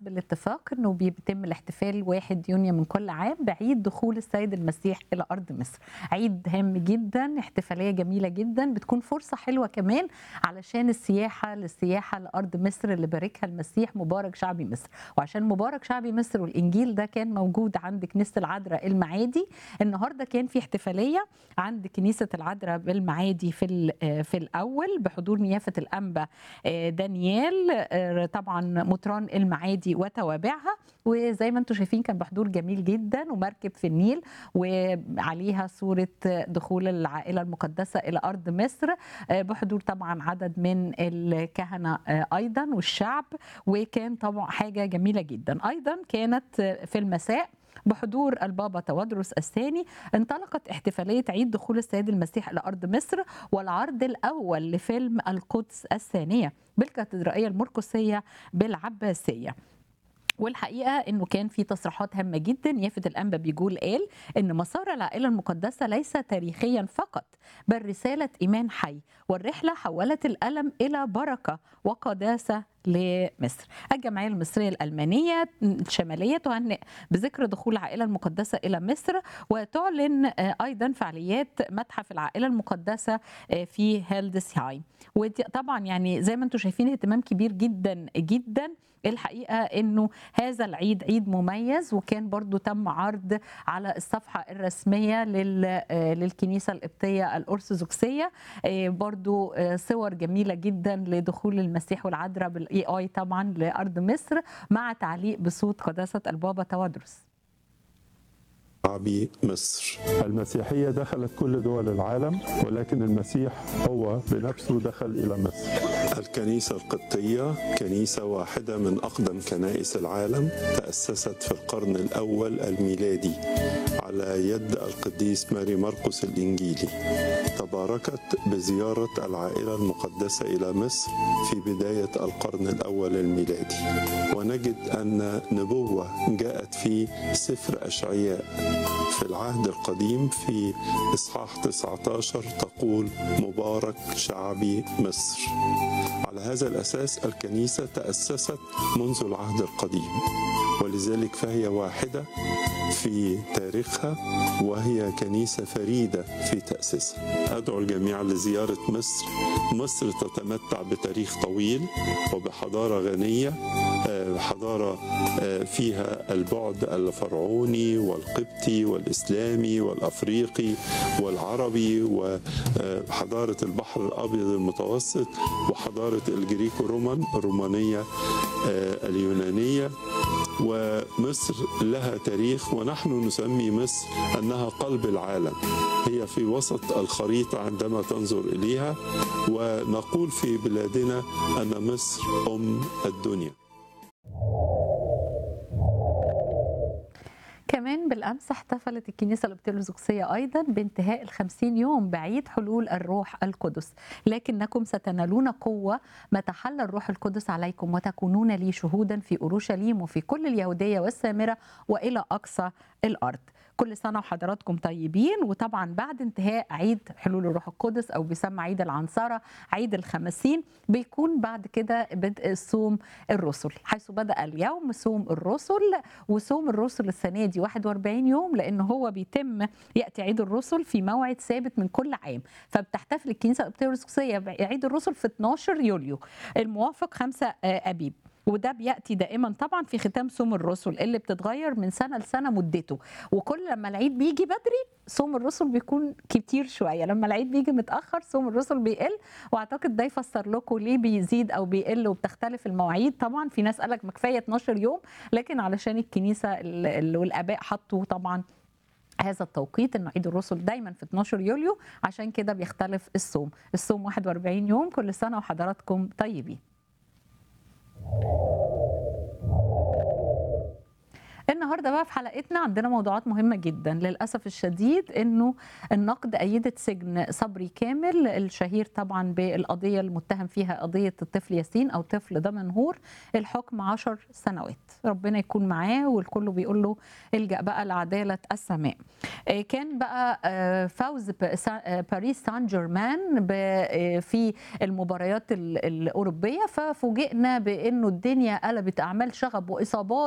بالاتفاق انه بيتم الاحتفال 1 يونيو من كل عام بعيد دخول السيد المسيح الى ارض مصر عيد هام جدا احتفاليه جميله جدا بتكون فرصه حلوه كمان علشان السياحه للسياحه لارض مصر اللي باركها المسيح مبارك شعبي مصر وعشان مبارك شعبي مصر والانجيل ده كان موجود عند كنيسه العذراء المعادي النهارده كان في احتفاليه عند كنيسه العذراء بالمعادي في في الاول بحضور نيافه الانبا دانيال طبعا مطران المعادي وتوابعها وزي ما انتم شايفين كان بحضور جميل جدا ومركب في النيل وعليها صوره دخول العائله المقدسه الى ارض مصر بحضور طبعا عدد من الكهنه ايضا والشعب وكان طبعا حاجه جميله جدا ايضا كانت في المساء بحضور البابا توادرس الثاني انطلقت احتفالية عيد دخول السيد المسيح إلى أرض مصر والعرض الأول لفيلم القدس الثانية بالكاتدرائية المرقسية بالعباسية والحقيقه انه كان في تصريحات هامه جدا يافت الانبا بيقول قال ان مسار العائله المقدسه ليس تاريخيا فقط بل رساله ايمان حي والرحله حولت الالم الى بركه وقداسه لمصر الجمعية المصرية الألمانية الشمالية تهنئ بذكر دخول العائلة المقدسة إلى مصر وتعلن أيضا فعاليات متحف العائلة المقدسة في هيلدسهايم وطبعا يعني زي ما انتم شايفين اهتمام كبير جدا جدا الحقيقه انه هذا العيد عيد مميز وكان برضو تم عرض على الصفحه الرسميه للكنيسه القبطيه الارثوذكسيه برضو صور جميله جدا لدخول المسيح والعذراء بالاي اي طبعا لارض مصر مع تعليق بصوت قداسه البابا توادرس شعبي مصر المسيحية دخلت كل دول العالم ولكن المسيح هو بنفسه دخل إلى مصر الكنيسة القبطية كنيسة واحدة من أقدم كنائس العالم تأسست في القرن الأول الميلادي على يد القديس ماري مرقس الإنجيلي تباركت بزيارة العائلة المقدسة إلى مصر في بداية القرن الأول الميلادي ونجد أن نبوة جاءت في سفر أشعياء في العهد القديم في إصحاح 19 تقول مبارك شعبي مصر على هذا الأساس الكنيسة تأسست منذ العهد القديم ولذلك فهي واحدة في تاريخها وهي كنيسة فريدة في تأسيسها أدعو الجميع لزيارة مصر مصر تتمتع بتاريخ طويل وبحضارة غنية حضارة فيها البعد الفرعوني والقبطي والإسلامي والأفريقي والعربي وحضارة البحر الأبيض المتوسط وحضارة الجريكو رومان الرومانية اليونانية ومصر لها تاريخ ونحن نسمي مصر انها قلب العالم هي في وسط الخريطه عندما تنظر اليها ونقول في بلادنا ان مصر ام الدنيا كمان بالامس احتفلت الكنيسه الارثوذكسيه ايضا بانتهاء الخمسين يوم بعيد حلول الروح القدس لكنكم ستنالون قوه متى حل الروح القدس عليكم وتكونون لي شهودا في اورشليم وفي كل اليهوديه والسامره والى اقصى الارض كل سنة وحضراتكم طيبين وطبعا بعد انتهاء عيد حلول الروح القدس أو بيسمى عيد العنصرة عيد الخمسين بيكون بعد كده بدء صوم الرسل حيث بدأ اليوم صوم الرسل وصوم الرسل السنة دي 41 يوم لأن هو بيتم يأتي عيد الرسل في موعد ثابت من كل عام فبتحتفل الكنيسة الأرثوذكسية بعيد الرسل في 12 يوليو الموافق 5 أبيب وده بياتي دائما طبعا في ختام صوم الرسل اللي بتتغير من سنه لسنه مدته وكل لما العيد بيجي بدري صوم الرسل بيكون كتير شويه لما العيد بيجي متاخر صوم الرسل بيقل واعتقد ده يفسر لكم ليه بيزيد او بيقل وبتختلف المواعيد طبعا في ناس قالك ما كفايه 12 يوم لكن علشان الكنيسه والاباء حطوا طبعا هذا التوقيت انه عيد الرسل دايما في 12 يوليو عشان كده بيختلف الصوم الصوم 41 يوم كل سنه وحضراتكم طيبين النهارده النهارده بقى في حلقتنا عندنا موضوعات مهمه جدا للاسف الشديد انه النقد ايدت سجن صبري كامل الشهير طبعا بالقضيه المتهم فيها قضيه الطفل ياسين او طفل دمنهور الحكم 10 سنوات ربنا يكون معاه والكل بيقول له الجا بقى لعداله السماء آه، كان بقى آه، فوز ب- سا- آه، باريس سان جيرمان ب- آه، في المباريات ال- الاوروبيه ففوجئنا بانه الدنيا قلبت اعمال شغب واصابات